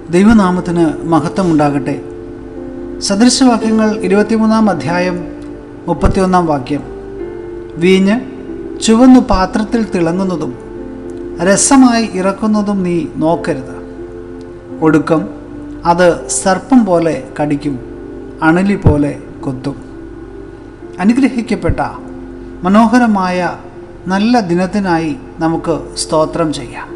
ദൈവനാമത്തിന് മഹത്വമുണ്ടാകട്ടെ സദൃശവാക്യങ്ങൾ ഇരുപത്തിമൂന്നാം അധ്യായം മുപ്പത്തിയൊന്നാം വാക്യം വീഞ്ഞ് ചുവന്നു പാത്രത്തിൽ തിളങ്ങുന്നതും രസമായി ഇറക്കുന്നതും നീ നോക്കരുത് ഒടുക്കം അത് സർപ്പം പോലെ കടിക്കും അണലി പോലെ കൊത്തും അനുഗ്രഹിക്കപ്പെട്ട മനോഹരമായ നല്ല ദിനത്തിനായി നമുക്ക് സ്തോത്രം ചെയ്യാം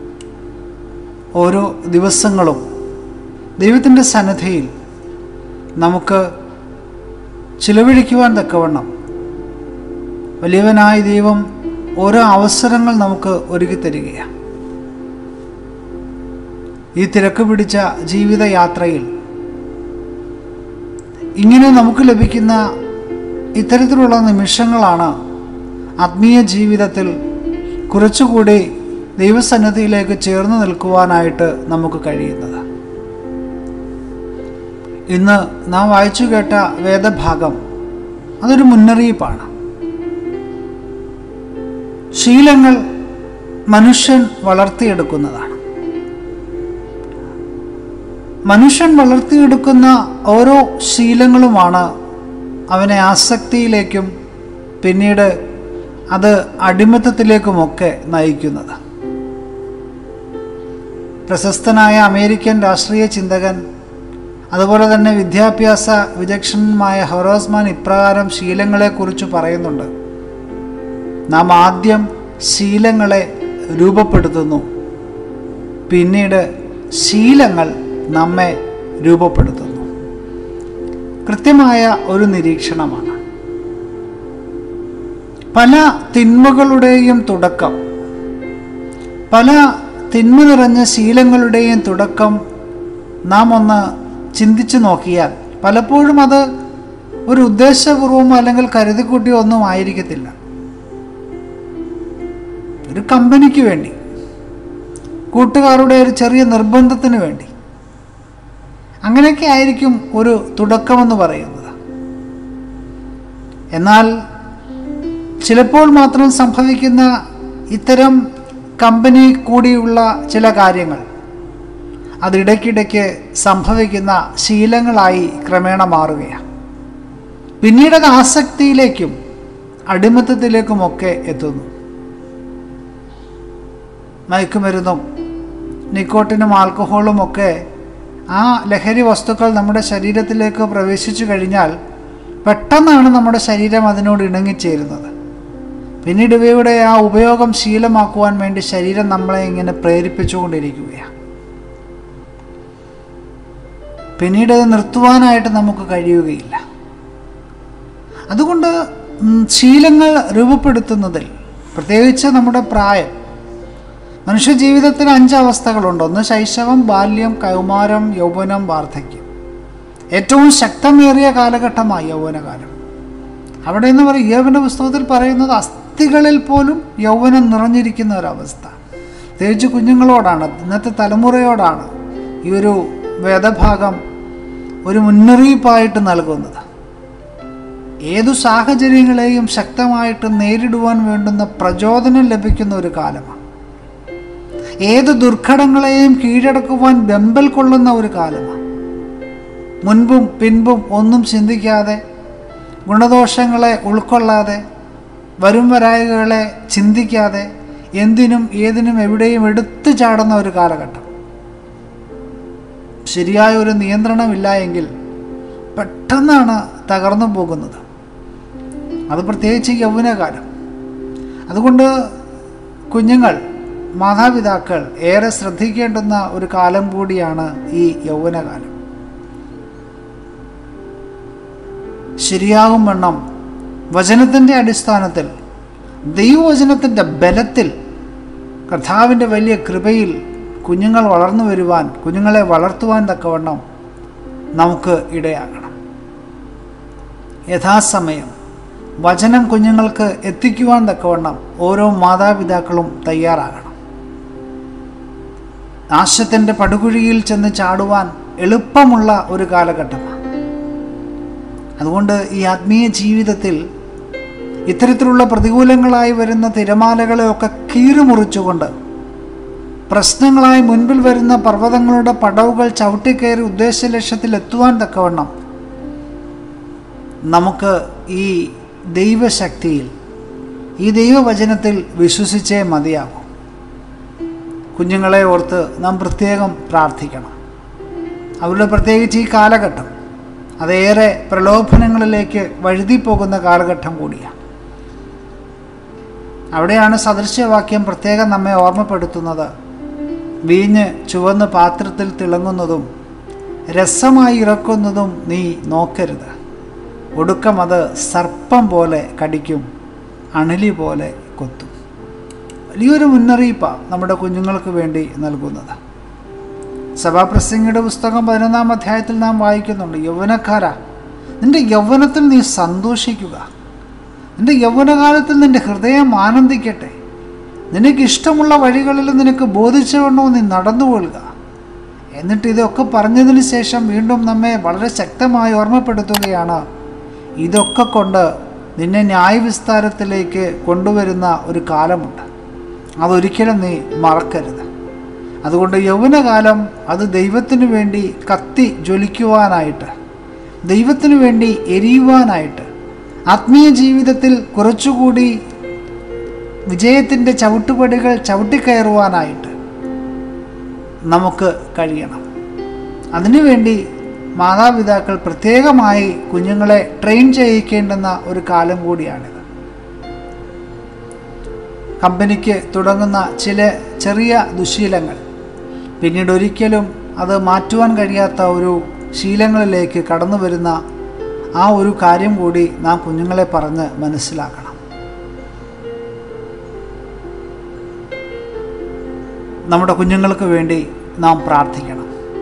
ഓരോ ദിവസങ്ങളും ദൈവത്തിൻ്റെ സന്നദ്ധയിൽ നമുക്ക് ചിലവഴിക്കുവാൻ തക്കവണ്ണം വലിയവനായ ദൈവം ഓരോ അവസരങ്ങൾ നമുക്ക് ഒരുക്കി തരികയാണ് ഈ തിരക്ക് പിടിച്ച ജീവിതയാത്രയിൽ ഇങ്ങനെ നമുക്ക് ലഭിക്കുന്ന ഇത്തരത്തിലുള്ള നിമിഷങ്ങളാണ് ആത്മീയ ജീവിതത്തിൽ കുറച്ചുകൂടി ദൈവസന്നദ്ധിയിലേക്ക് ചേർന്ന് നിൽക്കുവാനായിട്ട് നമുക്ക് കഴിയുന്നത് ഇന്ന് നാം വായിച്ചു കേട്ട വേദഭാഗം അതൊരു മുന്നറിയിപ്പാണ് ശീലങ്ങൾ മനുഷ്യൻ വളർത്തിയെടുക്കുന്നതാണ് മനുഷ്യൻ വളർത്തിയെടുക്കുന്ന ഓരോ ശീലങ്ങളുമാണ് അവനെ ആസക്തിയിലേക്കും പിന്നീട് അത് അടിമത്തത്തിലേക്കുമൊക്കെ നയിക്കുന്നത് പ്രശസ്തനായ അമേരിക്കൻ രാഷ്ട്രീയ ചിന്തകൻ അതുപോലെ തന്നെ വിദ്യാഭ്യാസ വിചക്ഷണനായ ഹൊറോസ്മാൻ ഇപ്രകാരം ശീലങ്ങളെക്കുറിച്ച് പറയുന്നുണ്ട് നാം ആദ്യം ശീലങ്ങളെ രൂപപ്പെടുത്തുന്നു പിന്നീട് ശീലങ്ങൾ നമ്മെ രൂപപ്പെടുത്തുന്നു കൃത്യമായ ഒരു നിരീക്ഷണമാണ് പല തിന്മകളുടെയും തുടക്കം പല തിന്മ നിറഞ്ഞ ശീലങ്ങളുടെയും തുടക്കം നാം ഒന്ന് ചിന്തിച്ചു നോക്കിയാൽ പലപ്പോഴും അത് ഒരു ഉദ്ദേശപൂർവമോ അല്ലെങ്കിൽ കരുതിക്കൂട്ടിയോ ഒന്നും ആയിരിക്കത്തില്ല ഒരു കമ്പനിക്ക് വേണ്ടി കൂട്ടുകാരുടെ ഒരു ചെറിയ നിർബന്ധത്തിന് വേണ്ടി അങ്ങനെയൊക്കെ ആയിരിക്കും ഒരു തുടക്കമെന്ന് പറയുന്നത് എന്നാൽ ചിലപ്പോൾ മാത്രം സംഭവിക്കുന്ന ഇത്തരം കമ്പനി കൂടിയുള്ള ചില കാര്യങ്ങൾ അതിടയ്ക്കിടയ്ക്ക് സംഭവിക്കുന്ന ശീലങ്ങളായി ക്രമേണ മാറുകയാണ് പിന്നീട് അത് ആസക്തിയിലേക്കും അടിമത്തത്തിലേക്കുമൊക്കെ എത്തുന്നു മയക്കുമരുന്നും നിക്കോട്ടിനും ആൽക്കഹോളും ഒക്കെ ആ ലഹരി വസ്തുക്കൾ നമ്മുടെ ശരീരത്തിലേക്ക് പ്രവേശിച്ചു കഴിഞ്ഞാൽ പെട്ടെന്നാണ് നമ്മുടെ ശരീരം അതിനോട് ഇണങ്ങിച്ചേരുന്നത് പിന്നീട് ഇവയുടെ ആ ഉപയോഗം ശീലമാക്കുവാൻ വേണ്ടി ശരീരം നമ്മളെ ഇങ്ങനെ പ്രേരിപ്പിച്ചുകൊണ്ടിരിക്കുകയാണ് പിന്നീട് അത് നിർത്തുവാനായിട്ട് നമുക്ക് കഴിയുകയില്ല അതുകൊണ്ട് ശീലങ്ങൾ രൂപപ്പെടുത്തുന്നതിൽ പ്രത്യേകിച്ച് നമ്മുടെ പ്രായം മനുഷ്യ ജീവിതത്തിൽ അഞ്ച് അവസ്ഥകളുണ്ട് ഒന്ന് ശൈശവം ബാല്യം കൗമാരം യൗവനം വാർദ്ധക്യം ഏറ്റവും ശക്തമേറിയ കാലഘട്ടമായി യൗവനകാലം അവിടെ എന്ന് പറയും യൗവന പുസ്തകത്തിൽ പറയുന്നത് അസ്ഥികളിൽ പോലും യൗവനം നിറഞ്ഞിരിക്കുന്ന ഒരവസ്ഥ പ്രത്യേകിച്ച് കുഞ്ഞുങ്ങളോടാണ് ഇന്നത്തെ തലമുറയോടാണ് ഈ ഒരു വേദഭാഗം ഒരു മുന്നറിയിപ്പായിട്ട് നൽകുന്നത് ഏതു സാഹചര്യങ്ങളെയും ശക്തമായിട്ട് നേരിടുവാൻ വേണ്ടുന്ന പ്രചോദനം ലഭിക്കുന്ന ഒരു കാലമാണ് ഏത് ദുർഘടങ്ങളെയും കീഴടക്കുവാൻ വെമ്പൽ കൊള്ളുന്ന ഒരു കാലമാണ് മുൻപും പിൻപും ഒന്നും ചിന്തിക്കാതെ ഗുണദോഷങ്ങളെ ഉൾക്കൊള്ളാതെ വരും വരായകളെ ചിന്തിക്കാതെ എന്തിനും ഏതിനും എവിടെയും എടുത്തു ചാടുന്ന ഒരു കാലഘട്ടം ശരിയായ ഒരു നിയന്ത്രണമില്ല എങ്കിൽ പെട്ടെന്നാണ് തകർന്നു പോകുന്നത് അത് പ്രത്യേകിച്ച് യൗവനകാലം അതുകൊണ്ട് കുഞ്ഞുങ്ങൾ മാതാപിതാക്കൾ ഏറെ ശ്രദ്ധിക്കേണ്ടുന്ന ഒരു കാലം കൂടിയാണ് ഈ യൗവനകാലം ശരിയാകും വണ്ണം വചനത്തിൻ്റെ അടിസ്ഥാനത്തിൽ ദൈവവചനത്തിൻ്റെ ബലത്തിൽ കർത്താവിൻ്റെ വലിയ കൃപയിൽ കുഞ്ഞുങ്ങൾ വളർന്നു വരുവാൻ കുഞ്ഞുങ്ങളെ വളർത്തുവാൻ തക്കവണ്ണം നമുക്ക് ഇടയാകണം യഥാസമയം വചനം കുഞ്ഞുങ്ങൾക്ക് എത്തിക്കുവാൻ തക്കവണ്ണം ഓരോ മാതാപിതാക്കളും തയ്യാറാകണം നാശത്തിൻ്റെ പടുകുഴിയിൽ ചെന്ന് ചാടുവാൻ എളുപ്പമുള്ള ഒരു കാലഘട്ടമാണ് അതുകൊണ്ട് ഈ ആത്മീയ ജീവിതത്തിൽ ഇത്തരത്തിലുള്ള പ്രതികൂലങ്ങളായി വരുന്ന തിരമാലകളെയൊക്കെ കീറിമുറിച്ചുകൊണ്ട് പ്രശ്നങ്ങളായി മുൻപിൽ വരുന്ന പർവ്വതങ്ങളുടെ പടവുകൾ ചവിട്ടിക്കയറി ഉദ്ദേശ ലക്ഷ്യത്തിൽ എത്തുവാൻ തക്കവണ്ണം നമുക്ക് ഈ ദൈവശക്തിയിൽ ഈ ദൈവവചനത്തിൽ വിശ്വസിച്ചേ മതിയാകും കുഞ്ഞുങ്ങളെ ഓർത്ത് നാം പ്രത്യേകം പ്രാർത്ഥിക്കണം അവരുടെ പ്രത്യേകിച്ച് ഈ കാലഘട്ടം അതേറെ പ്രലോഭനങ്ങളിലേക്ക് വഴുതിപ്പോകുന്ന കാലഘട്ടം കൂടിയാണ് അവിടെയാണ് സദൃശ്യവാക്യം പ്രത്യേകം നമ്മെ ഓർമ്മപ്പെടുത്തുന്നത് വീഞ്ഞ് ചുവന്ന് പാത്രത്തിൽ തിളങ്ങുന്നതും രസമായി ഇറക്കുന്നതും നീ നോക്കരുത് ഒടുക്കം അത് സർപ്പം പോലെ കടിക്കും അണലി പോലെ കൊത്തും വലിയൊരു മുന്നറിയിപ്പാണ് നമ്മുടെ കുഞ്ഞുങ്ങൾക്ക് വേണ്ടി നൽകുന്നത് സഭാപ്രസംഗിയുടെ പുസ്തകം പതിനൊന്നാം അധ്യായത്തിൽ നാം വായിക്കുന്നുണ്ട് യൗവനക്കാരാ നിന്റെ യൗവനത്തിൽ നീ സന്തോഷിക്കുക നിന്റെ യൗവനകാലത്തിൽ നിന്റെ ഹൃദയം ആനന്ദിക്കട്ടെ നിനക്ക് ഇഷ്ടമുള്ള വഴികളിൽ നിനക്ക് ബോധിച്ചവണ്ണോ നീ നടന്നുകൊള്ളുക എന്നിട്ട് ഇതൊക്കെ പറഞ്ഞതിന് ശേഷം വീണ്ടും നമ്മെ വളരെ ശക്തമായി ഓർമ്മപ്പെടുത്തുകയാണ് ഇതൊക്കെ കൊണ്ട് നിന്നെ ന്യായവിസ്താരത്തിലേക്ക് കൊണ്ടുവരുന്ന ഒരു കാലമുണ്ട് അതൊരിക്കലും നീ മറക്കരുത് അതുകൊണ്ട് യൗവനകാലം അത് ദൈവത്തിനു വേണ്ടി കത്തി ജ്വലിക്കുവാനായിട്ട് ദൈവത്തിനു വേണ്ടി എരിയുവാനായിട്ട് ആത്മീയ ജീവിതത്തിൽ കുറച്ചുകൂടി വിജയത്തിൻ്റെ ചവിട്ടുപടികൾ ചവിട്ടിക്കയറുവാനായിട്ട് നമുക്ക് കഴിയണം അതിനുവേണ്ടി മാതാപിതാക്കൾ പ്രത്യേകമായി കുഞ്ഞുങ്ങളെ ട്രെയിൻ ചെയ്യിക്കേണ്ടുന്ന ഒരു കാലം കൂടിയാണിത് കമ്പനിക്ക് തുടങ്ങുന്ന ചില ചെറിയ ദുശീലങ്ങൾ പിന്നീട് ഒരിക്കലും അത് മാറ്റുവാൻ കഴിയാത്ത ഒരു ശീലങ്ങളിലേക്ക് കടന്നു വരുന്ന ആ ഒരു കാര്യം കൂടി നാം കുഞ്ഞുങ്ങളെ പറഞ്ഞ് മനസ്സിലാക്കണം നമ്മുടെ കുഞ്ഞുങ്ങൾക്ക് വേണ്ടി നാം പ്രാർത്ഥിക്കണം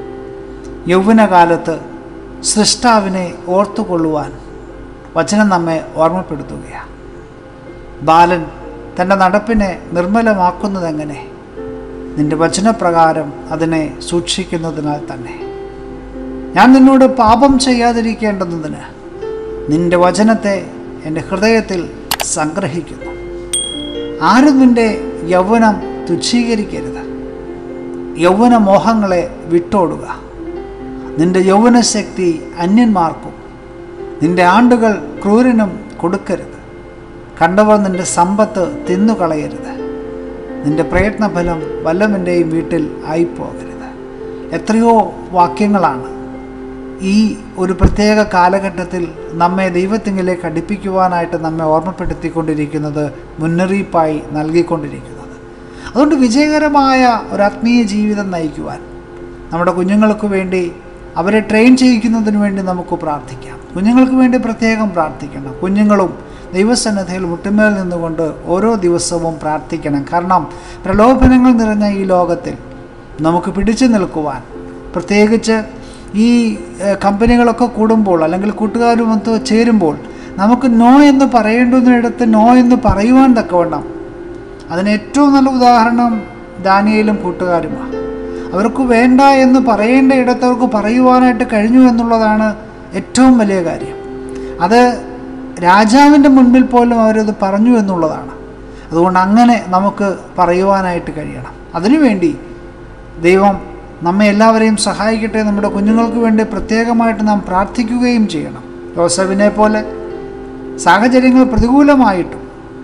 യൗവനകാലത്ത് സൃഷ്ടാവിനെ ഓർത്തുകൊള്ളുവാൻ വചനം നമ്മെ ഓർമ്മപ്പെടുത്തുകയാണ് ബാലൻ തൻ്റെ നടപ്പിനെ നിർമ്മലമാക്കുന്നതെങ്ങനെ നിന്റെ വചനപ്രകാരം അതിനെ സൂക്ഷിക്കുന്നതിനാൽ തന്നെ ഞാൻ നിന്നോട് പാപം ചെയ്യാതിരിക്കേണ്ടുന്നതിന് നിന്റെ വചനത്തെ എൻ്റെ ഹൃദയത്തിൽ സംഗ്രഹിക്കുന്നു ആരും നിന്റെ യൗവനം തുച്ഛീകരിക്കരുത് യൗവന മോഹങ്ങളെ വിട്ടോടുക നിന്റെ യൗവനശക്തി അന്യന്മാർക്കും നിന്റെ ആണ്ടുകൾ ക്രൂരനും കൊടുക്കരുത് കണ്ടവർ നിന്റെ സമ്പത്ത് തിന്നുകളയരുത് നിന്റെ പ്രയത്നഫലം വല്ലവൻ്റെയും വീട്ടിൽ ആയിപ്പോകരുത് എത്രയോ വാക്യങ്ങളാണ് ഈ ഒരു പ്രത്യേക കാലഘട്ടത്തിൽ നമ്മെ ദൈവത്തിങ്കിലേക്ക് അടുപ്പിക്കുവാനായിട്ട് നമ്മെ ഓർമ്മപ്പെടുത്തിക്കൊണ്ടിരിക്കുന്നത് മുന്നറിയിപ്പായി നൽകിക്കൊണ്ടിരിക്കുന്നത് അതുകൊണ്ട് വിജയകരമായ ഒരു ആത്മീയ ജീവിതം നയിക്കുവാൻ നമ്മുടെ കുഞ്ഞുങ്ങൾക്ക് വേണ്ടി അവരെ ട്രെയിൻ ചെയ്യിക്കുന്നതിന് വേണ്ടി നമുക്ക് പ്രാർത്ഥിക്കാം കുഞ്ഞുങ്ങൾക്ക് വേണ്ടി പ്രത്യേകം പ്രാർത്ഥിക്കണം കുഞ്ഞുങ്ങളും ദൈവസന്നദ്ധയിൽ മുട്ടുമേൽ നിന്നുകൊണ്ട് ഓരോ ദിവസവും പ്രാർത്ഥിക്കണം കാരണം പ്രലോഭനങ്ങൾ നിറഞ്ഞ ഈ ലോകത്തിൽ നമുക്ക് പിടിച്ചു നിൽക്കുവാൻ പ്രത്യേകിച്ച് ഈ ഏഹ്, കമ്പനികളൊക്കെ കൂടുമ്പോൾ അല്ലെങ്കിൽ കൂട്ടുകാരുമൊത്ത് ചേരുമ്പോൾ നമുക്ക് നോ എന്ന് പറയേണ്ടുന്നിടത്ത് നോ എന്ന് പറയുവാൻ തക്കവണ്ണം അതിന് ഏറ്റവും നല്ല ഉദാഹരണം ദാനിയയിലും കൂട്ടുകാരുമാണ് അവർക്ക് വേണ്ട എന്ന് പറയേണ്ട ഇടത്ത് അവർക്ക് പറയുവാനായിട്ട് കഴിഞ്ഞു എന്നുള്ളതാണ് ഏറ്റവും വലിയ കാര്യം അത് രാജാവിൻ്റെ മുൻപിൽ പോലും അവരത് പറഞ്ഞു എന്നുള്ളതാണ് അതുകൊണ്ട് അങ്ങനെ നമുക്ക് പറയുവാനായിട്ട് കഴിയണം അതിനുവേണ്ടി ദൈവം നമ്മെ എല്ലാവരെയും സഹായിക്കട്ടെ നമ്മുടെ കുഞ്ഞുങ്ങൾക്ക് വേണ്ടി പ്രത്യേകമായിട്ട് നാം പ്രാർത്ഥിക്കുകയും ചെയ്യണം യോസഫിനെ പോലെ സാഹചര്യങ്ങൾ പ്രതികൂലമായിട്ടും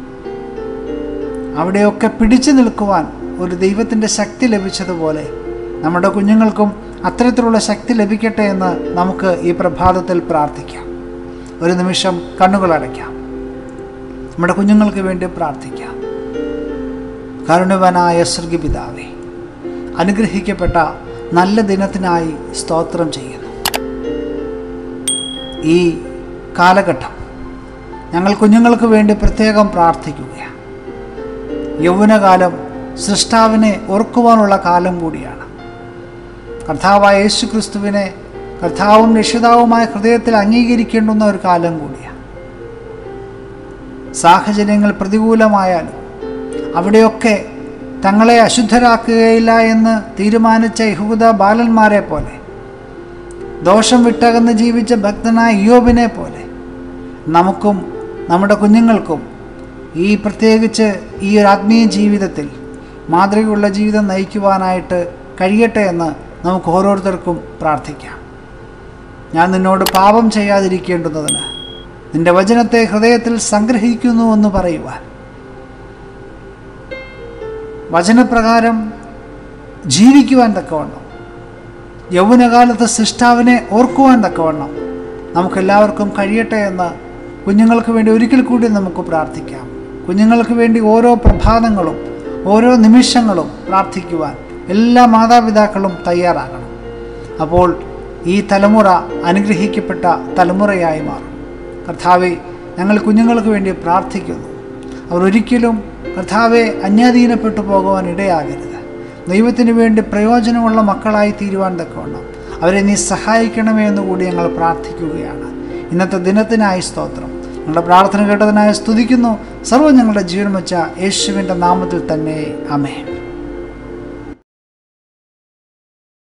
അവിടെയൊക്കെ പിടിച്ചു നിൽക്കുവാൻ ഒരു ദൈവത്തിൻ്റെ ശക്തി ലഭിച്ചതുപോലെ നമ്മുടെ കുഞ്ഞുങ്ങൾക്കും അത്തരത്തിലുള്ള ശക്തി ലഭിക്കട്ടെ എന്ന് നമുക്ക് ഈ പ്രഭാതത്തിൽ പ്രാർത്ഥിക്കാം ഒരു നിമിഷം കണ്ണുകൾ അടയ്ക്കാം നമ്മുടെ കുഞ്ഞുങ്ങൾക്ക് വേണ്ടി പ്രാർത്ഥിക്കാം കരുണവനായ സ്വർഗപിതാവേ അനുഗ്രഹിക്കപ്പെട്ട നല്ല ദിനത്തിനായി സ്തോത്രം ചെയ്യുന്നു ഈ കാലഘട്ടം ഞങ്ങൾ കുഞ്ഞുങ്ങൾക്ക് വേണ്ടി പ്രത്യേകം പ്രാർത്ഥിക്കുകയാണ് യൗവനകാലം സൃഷ്ടാവിനെ ഓർക്കുവാനുള്ള കാലം കൂടിയാണ് കർത്താവായ യേശു ക്രിസ്തുവിനെ കർത്താവും രക്ഷിതാവുമായ ഹൃദയത്തിൽ അംഗീകരിക്കേണ്ടുന്ന ഒരു കാലം കൂടിയാണ് സാഹചര്യങ്ങൾ പ്രതികൂലമായാലും അവിടെയൊക്കെ തങ്ങളെ അശുദ്ധരാക്കുകയില്ല എന്ന് തീരുമാനിച്ച യഹൂദ ബാലന്മാരെ പോലെ ദോഷം വിട്ടകന്ന് ജീവിച്ച ഭക്തനായ യോബിനെ പോലെ നമുക്കും നമ്മുടെ കുഞ്ഞുങ്ങൾക്കും ഈ പ്രത്യേകിച്ച് ഈ ഒരു ആത്മീയ ജീവിതത്തിൽ മാതൃകയുള്ള ജീവിതം നയിക്കുവാനായിട്ട് കഴിയട്ടെ എന്ന് നമുക്ക് ഓരോരുത്തർക്കും പ്രാർത്ഥിക്കാം ഞാൻ നിന്നോട് പാപം ചെയ്യാതിരിക്കേണ്ടുന്നതിന് നിന്റെ വചനത്തെ ഹൃദയത്തിൽ സംഗ്രഹിക്കുന്നു എന്ന് പറയുവാൻ വചനപ്രകാരം ജീവിക്കുവാൻ തക്കവണ്ണം യൗവനകാലത്ത് സൃഷ്ടാവിനെ ഓർക്കുവാൻ തക്കവണ്ണം നമുക്കെല്ലാവർക്കും കഴിയട്ടെ എന്ന് കുഞ്ഞുങ്ങൾക്ക് വേണ്ടി ഒരിക്കൽ കൂടി നമുക്ക് പ്രാർത്ഥിക്കാം കുഞ്ഞുങ്ങൾക്ക് വേണ്ടി ഓരോ പ്രഭാതങ്ങളും ഓരോ നിമിഷങ്ങളും പ്രാർത്ഥിക്കുവാൻ എല്ലാ മാതാപിതാക്കളും തയ്യാറാകണം അപ്പോൾ ഈ തലമുറ അനുഗ്രഹിക്കപ്പെട്ട തലമുറയായി മാറും കർത്താവെ ഞങ്ങൾ കുഞ്ഞുങ്ങൾക്ക് വേണ്ടി പ്രാർത്ഥിക്കുന്നു അവർ ഒരിക്കലും കർത്താവെ അന്യാധീനപ്പെട്ടു പോകുവാൻ ഇടയാകരുത് ദൈവത്തിന് വേണ്ടി പ്രയോജനമുള്ള മക്കളായി തീരുവാൻ തക്കവണ്ണം അവരെ നീ സഹായിക്കണമേ എന്ന് കൂടി ഞങ്ങൾ പ്രാർത്ഥിക്കുകയാണ് ഇന്നത്തെ ദിനത്തിനായി സ്തോത്രം ഞങ്ങളുടെ പ്രാർത്ഥന കേട്ടതിനായി സ്തുതിക്കുന്നു സർവ്വം ഞങ്ങളുടെ ജീവൻ വെച്ച യേശുവിൻ്റെ നാമത്തിൽ തന്നെ അമേ